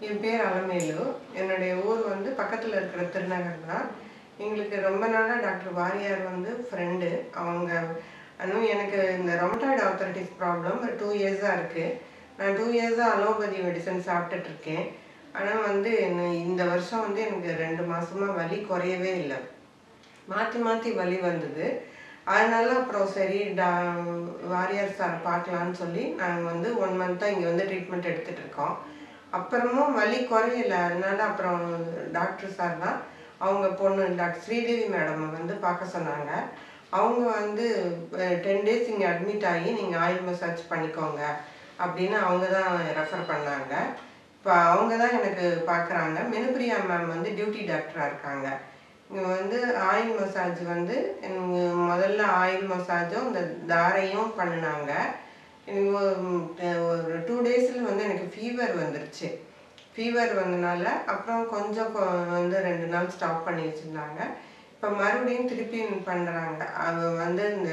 என் பேர் அலமேலு என்னுடைய ஊர் வந்து பக்கத்தில் இருக்கிற திருநகர் தான் எங்களுக்கு ரொம்ப நாளாக டாக்டர் வாரியார் வந்து ஃப்ரெண்டு அவங்க அதுவும் எனக்கு இந்த ரொமட்டாய்டு ஆர்த்தரைட்டிஸ் ப்ராப்ளம் டூ இயர்ஸாக இருக்குது நான் டூ இயர்ஸாக அலோபதி மெடிசன் சாப்பிட்டுட்டு இருக்கேன் ஆனால் வந்து என்ன- இந்த வருஷம் வந்து எனக்கு ரெண்டு மாசமா வலி குறையவே இல்லை மாற்றி மாற்றி வலி வந்தது அதனால அப்புறம் சரி டா வாரியார் சார் பார்க்கலான்னு சொல்லி நாங்கள் வந்து ஒன் மந்த்தாக இங்கே வந்து ட்ரீட்மெண்ட் எடுத்துகிட்டு இருக்கோம் அப்புறமும் வலி குறையல அதனால அப்புறம் டாக்டர் சார் தான் அவங்க பொண்ணு டாக்டர் ஸ்ரீதேவி மேடம் வந்து பார்க்க சொன்னாங்க அவங்க வந்து டென் டேஸ் இங்கே அட்மிட் ஆகி நீங்கள் ஆயில் மசாஜ் பண்ணிக்கோங்க அப்படின்னு அவங்க தான் ரெஃபர் பண்ணாங்க இப்போ அவங்க தான் எனக்கு பார்க்குறாங்க மெனுபிரியா மேம் வந்து டியூட்டி டாக்டராக இருக்காங்க இங்கே வந்து ஆயில் மசாஜ் வந்து எனக்கு முதல்ல ஆயில் மசாஜும் இந்த தாரையும் பண்ணினாங்க எனக்கு ஒரு- ஒரு டூ டேஸில் வந்து எனக்கு ஃபீவர் வந்துருச்சு ஃபீவர் வந்தனால அப்புறம் கொஞ்சம் கொ- வந்து ரெண்டு நாள் ஸ்டாப் பண்ணி வச்சுருந்தாங்க இப்போ மறுபடியும் திருப்பி பண்ணுறாங்க அது வந்து இந்த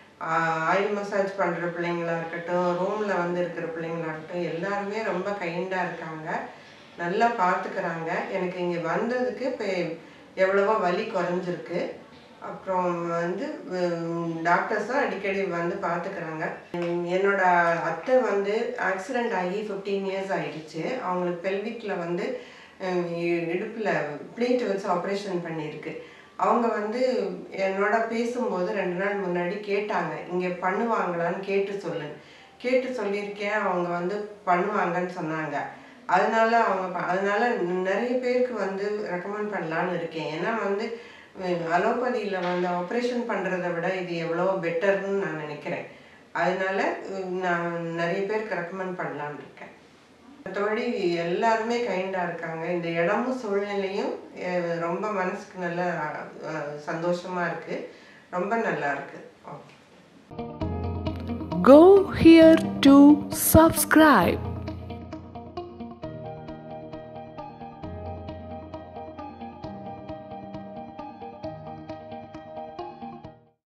ஆயில் மசாஜ் பண்ணுற பிள்ளைங்களா இருக்கட்டும் ரூமில் வந்து இருக்கிற பிள்ளைங்களா இருக்கட்டும் எல்லாருமே ரொம்ப கைண்டாக இருக்காங்க நல்லா பார்த்துக்கிறாங்க எனக்கு இங்கே வந்ததுக்கு இப்போ எவ்வளவோ வலி குறைஞ்சிருக்கு அப்புறம் வந்து டாக்டர்ஸும் அடிக்கடி வந்து பார்த்துக்கிறாங்க உம், என்னோட அத்தை வந்து ஆக்சிடெண்ட் ஆகி ஃபிஃப்டீன் இயர்ஸ் ஆயிடுச்சு அவங்களுக்கு பெல்விக்கில் வந்து இடுப்பில் பிளேட் வச்சு ஆப்ரேஷன் பண்ணியிருக்கு அவங்க வந்து என்னோட பேசும்போது ரெண்டு நாள் முன்னாடி கேட்டாங்க இங்கே பண்ணுவாங்களான்னு கேட்டு சொல்லு கேட்டு சொல்லியிருக்கேன் அவங்க வந்து பண்ணுவாங்கன்னு சொன்னாங்க அதனால அவங்க ப- அதனால நிறைய பேருக்கு வந்து ரெக்கமெண்ட் பண்ணலான்னு இருக்கேன் ஏன்னா வந்து அலோபதியில் வந்து ஆப்ரேஷன் பண்ணுறதை விட இது எவ்வளோ பெட்டர்னு நான் நினைக்கிறேன் அதனால உம், நான் நிறைய பேருக்கு ரெக்கமெண்ட் பண்ணலான்னு இருக்கேன் மற்றபடி எல்லாருமே கைண்டாக இருக்காங்க இந்த இடமும் சூழ்நிலையும் அஹ், ரொம்ப மனசுக்கு நல்ல அஹ், சந்தோஷமா இருக்கு ரொம்ப நல்லா இருக்கு okay Go here to subscribe.